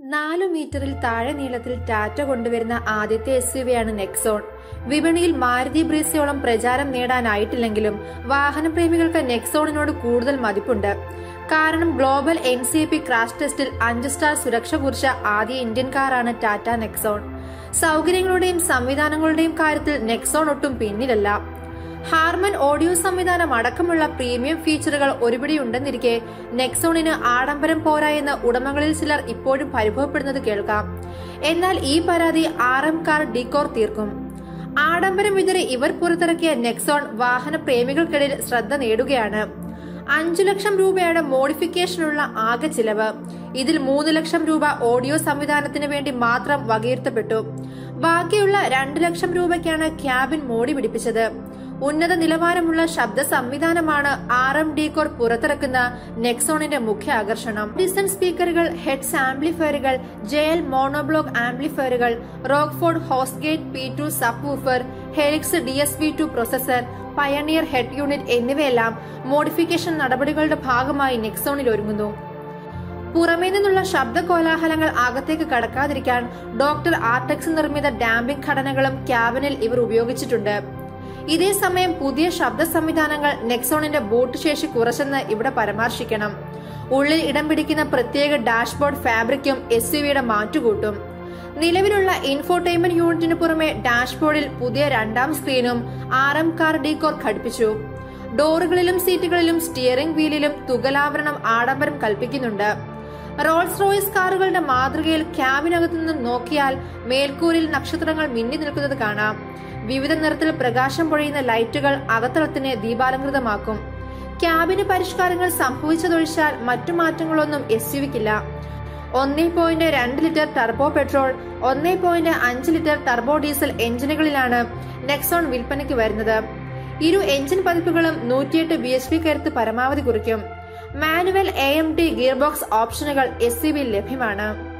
നാലു മീറ്ററിൽ താഴെ നീളത്തിൽ ടാറ്റ കൊണ്ടുവരുന്ന ആദ്യത്തെ എസ് യു വിയാണ് നെക്സോൺ വിപണിയിൽ മാരുതി ബ്രീസയോളം പ്രചാരം നേടാനായിട്ടില്ലെങ്കിലും വാഹനപ്രേമികൾക്ക് നെക്സോണിനോട് കൂടുതൽ മതിപ്പുണ്ട് കാരണം global N C P crash ടെസ്റ്റിൽ അഞ്ച് സ്റ്റാർ സുരക്ഷ കുറിച്ച ആദ്യ ഇന്ത്യൻ കാറാണ് ടാറ്റ നെക്സോൺ സൗകര്യങ്ങളുടെയും സംവിധാനങ്ങളുടെയും കാര്യത്തിൽ നെക്സോൺ ഒട്ടും പിന്നിലല്ല ഹാർമൻ ഓഡിയോ സംവിധാനം അടക്കമുള്ള പ്രീമിയം ഫീച്ചറുകൾ ഒരുപിടിയുണ്ടെന്നിരിക്കെ നെക്സോണിന് ആഡംബരം പോരാ എന്ന് ഉടമകളിൽ ചിലർ ഇപ്പോഴും പരിഭവപ്പെടുന്നത് കേൾക്കാം എന്നാൽ ഈ പരാതി ആർ എം കാർ ഡീകോർ തീർക്കും ആഡംബരം വിതറി ഇവർ പുറത്തിറക്കിയ നെക്സോൺ വാഹന പ്രേമികൾക്കിടയിൽ ശ്രദ്ധ നേടുകയാണ് അഞ്ചു ലക്ഷം രൂപയുടെ മോഡിഫിക്കേഷനുള്ള ആകെ ചിലവ് ഇതിൽ മൂന്ന് ലക്ഷം രൂപ ഓഡിയോ സംവിധാനത്തിന് വേണ്ടി മാത്രം വകയിരുത്തപ്പെട്ടു ബാക്കിയുള്ള രണ്ടു ലക്ഷം രൂപയ്ക്കാണ് ക്യാബിൻ മോടി പിടിപ്പിച്ചത് ഉന്നത നിലവാരമുള്ള ശബ്ദ സംവിധാനമാണ് ആർ എം ഡീകോർ പുറത്തിറക്കുന്ന നെക്സോണിന്റെ മുഖ്യ ആകർഷണം ഡിസൺ സ്പീക്കറുകൾ ഹെഡ്സ് ആംപ്ലിഫയറുകൾ ജെ എൽ മോണോബ്ലോക്ക് ആംപ്ലിഫയറുകൾ Rockford Fosgate P two subwoofer Helix D S V two processor Pioneer head unit എന്നിവയെല്ലാം മോഡിഫിക്കേഷൻ നടപടികളുടെ ഭാഗമായി നെക്സോണിൽ ഒരുങ്ങുന്നു പുറമേ നിന്നുള്ള ശബ്ദ കോലാഹലങ്ങൾ അകത്തേക്ക് കടക്കാതിരിക്കാൻ ഡോക്ടർ ആർടെക്സ് നിർമ്മിത ഡാമ്പിംഗ് ഘടനകളും ക്യാബിനിൽ ഇവർ ഉപയോഗിച്ചിട്ടുണ്ട് ഇതേസമയം പുതിയ ശബ്ദ സംവിധാനങ്ങൾ നെക്സോണിന്റെ ബൂട്ട് ശേഷി കുറച്ചെന്ന് ഇവിടെ പരാമർശിക്കണം ഉള്ളിൽ ഇടം പിടിക്കുന്ന പ്രത്യേക ഡാഷ്ബോർഡ് ഫാബ്രിക്കും എസ് യു വിയുടെ മാറ്റുകൂട്ടും നിലവിലുള്ള ഇൻഫോർടൈൻമെന്റ് യൂണിറ്റിന് പുറമെ ഡാഷ്ബോർഡിൽ പുതിയ രണ്ടാം സ്ക്രീനും ആർ എം കാർ ഡീകോർ ഘടിപ്പിച്ചു ഡോറുകളിലും സീറ്റുകളിലും സ്റ്റിയറിംഗ് വീലിലും തുകലാവരണം ആഡംബരം കൽപ്പിക്കുന്നുണ്ട് റോൾസ് റോയ്സ് കാറുകളുടെ മാതൃകയിൽ ക്യാബിനകത്തു നിന്നും നോക്കിയാൽ മേൽക്കൂരിൽ നക്ഷത്രങ്ങൾ മിന്നി നിൽക്കുന്നത് കാണാം വിവിധ നിറത്തിൽ പ്രകാശം പൊഴിയുന്ന ലൈറ്റുകൾ അകത്തളത്തിനെ ദീപാലങ്കൃതമാക്കും ക്യാബിന് പരിഷ്കാരങ്ങൾ സംഭവിച്ചതൊഴിച്ചാൽ മറ്റു മാറ്റങ്ങളൊന്നും എസ് യുവിക്കില്ല ഒന്നേ പോയിന്റ് രണ്ട് ലിറ്റർ ടർബോ പെട്രോൾ ഒന്നേ പോയിന്റ് അഞ്ച് ലിറ്റർ ടർബോ ഡീസൽ എഞ്ചിനുകളിലാണ് നെക്സോൺ വിൽപ്പനയ്ക്ക് വരുന്നത് ഇരു എഞ്ചിൻ പതിപ്പുകളും നൂറ്റിയെട്ട് ബി എച്ച് പി കരുത്ത് പരമാവധി കുറിക്കും manual A M T gear box ഓപ്ഷനുകൾ എസ് യു വിയിൽ ലഭ്യമാണ്